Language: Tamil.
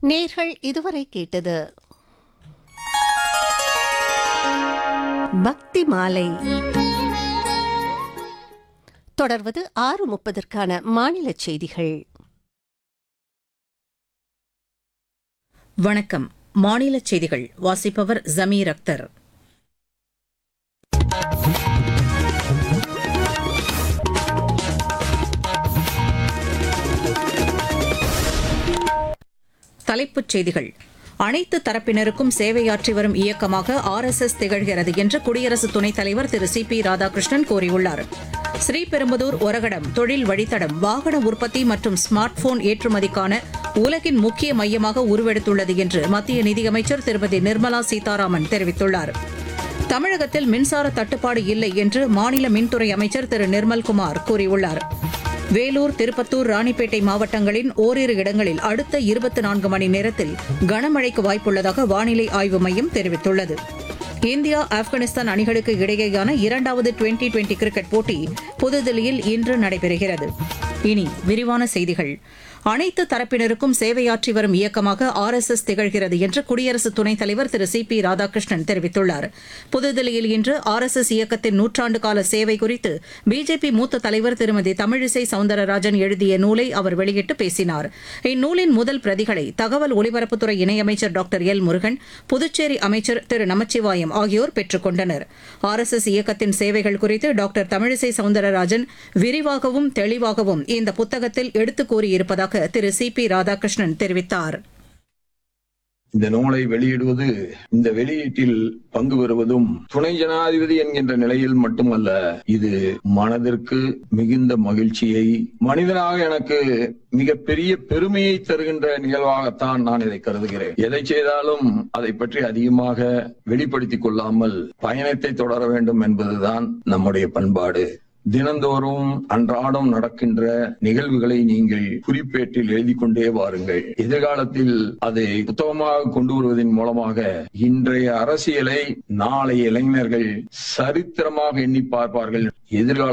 நேர்கள் இதுவரை கேட்டது பக்தி மாலை தொடர்வது ஆறு முப்பதற்கான மாநில செய்திகள் வணக்கம் மாநில செய்திகள் வாசிப்பவர் ஜமீர் அக்தர் தலைப்புச் செய்திகள் அனைத்து தரப்பினருக்கும் சேவையாற்றி வரும் இயக்கமாக ஆர் எஸ் எஸ் திகழ்கிறது என்று குடியரசு துணைத் தலைவர் திரு சி பி ராதாகிருஷ்ணன் கூறியுள்ளார் ஸ்ரீபெரும்புதூர் ஒரகடம் தொழில் வழித்தடம் வாகன உற்பத்தி மற்றும் ஸ்மார்ட் போன் ஏற்றுமதிக்கான உலகின் முக்கிய மையமாக உருவெடுத்துள்ளது என்று மத்திய நிதியமைச்சர் திருமதி நிர்மலா சீதாராமன் தெரிவித்துள்ளார் தமிழகத்தில் மின்சார தட்டுப்பாடு இல்லை என்று மாநில மின்துறை அமைச்சர் திரு நிர்மல்குமார் கூறியுள்ளார் வேலூர் திருப்பத்தூர் ராணிப்பேட்டை மாவட்டங்களின் ஓரிரு இடங்களில் அடுத்த இருபத்தி நான்கு மணி நேரத்தில் கனமழைக்கு வாய்ப்புள்ளதாக வானிலை ஆய்வு மையம் தெரிவித்துள்ளது இந்தியா ஆப்கானிஸ்தான் அணிகளுக்கு இடையேயான இரண்டாவது டுவெண்டி டுவெண்டி கிரிக்கெட் போட்டி புதுதில்லியில் இன்று நடைபெறுகிறது இனி விரிவான செய்திகள் அனைத்து தரப்பினருக்கும் சேவையாற்றி வரும் இயக்கமாக ஆர் எஸ் எஸ் திகழ்கிறது என்று குடியரசு துணைத் தலைவர் திரு சி பி ராதாகிருஷ்ணன் தெரிவித்துள்ளார் புதுதில்லியில் இன்று ஆர் எஸ் எஸ் இயக்கத்தின் நூற்றாண்டு கால சேவை குறித்து பிஜேபி மூத்த தலைவர் திருமதி தமிழிசை சவுந்தரராஜன் எழுதிய நூலை அவர் வெளியிட்டு பேசினார் இந்நூலின் முதல் பிரதிகளை தகவல் ஒலிபரப்புத்துறை இணையமைச்சர் டாக்டர் எல் முருகன் புதுச்சேரி அமைச்சர் திரு நமச்சிவாயம் ஆகியோர் பெற்றுக் கொண்டனர் ஆர் எஸ் எஸ் இயக்கத்தின் சேவைகள் குறித்து டாக்டர் தமிழிசை சவுந்தரராஜன் விரிவாகவும் தெளிவாகவும் இந்த புத்தகத்தில் எடுத்துக் கூறியிருப்பதாக திரு சி பி ராதாகிருஷ்ணன் தெரிவித்தார் இந்த நூலை வெளியிடுவது இந்த வெளியீட்டில் பங்கு பெறுவதும் துணை ஜனாதிபதி என்கின்ற நிலையில் மட்டுமல்ல இது மனதிற்கு மிகுந்த மகிழ்ச்சியை மனிதனாக எனக்கு மிகப்பெரிய பெருமையை தருகின்ற நிகழ்வாகத்தான் நான் இதை கருதுகிறேன் எதை செய்தாலும் அதை பற்றி அதிகமாக வெளிப்படுத்திக் கொள்ளாமல் பயணத்தை தொடர வேண்டும் என்பதுதான் நம்முடைய பண்பாடு தினந்தோறும் அன்றாடம் நடக்கின்ற நிகழ்வுகளை நீங்கள் குறிப்பேட்டில் எழுதி கொண்டே வாருங்கள் எதிர்காலத்தில் அதை புத்தகமாக கொண்டு வருவதன் மூலமாக இன்றைய அரசியலை நாளைய இளைஞர்கள் சரித்திரமாக எண்ணி பார்ப்பார்கள் எதிர்கால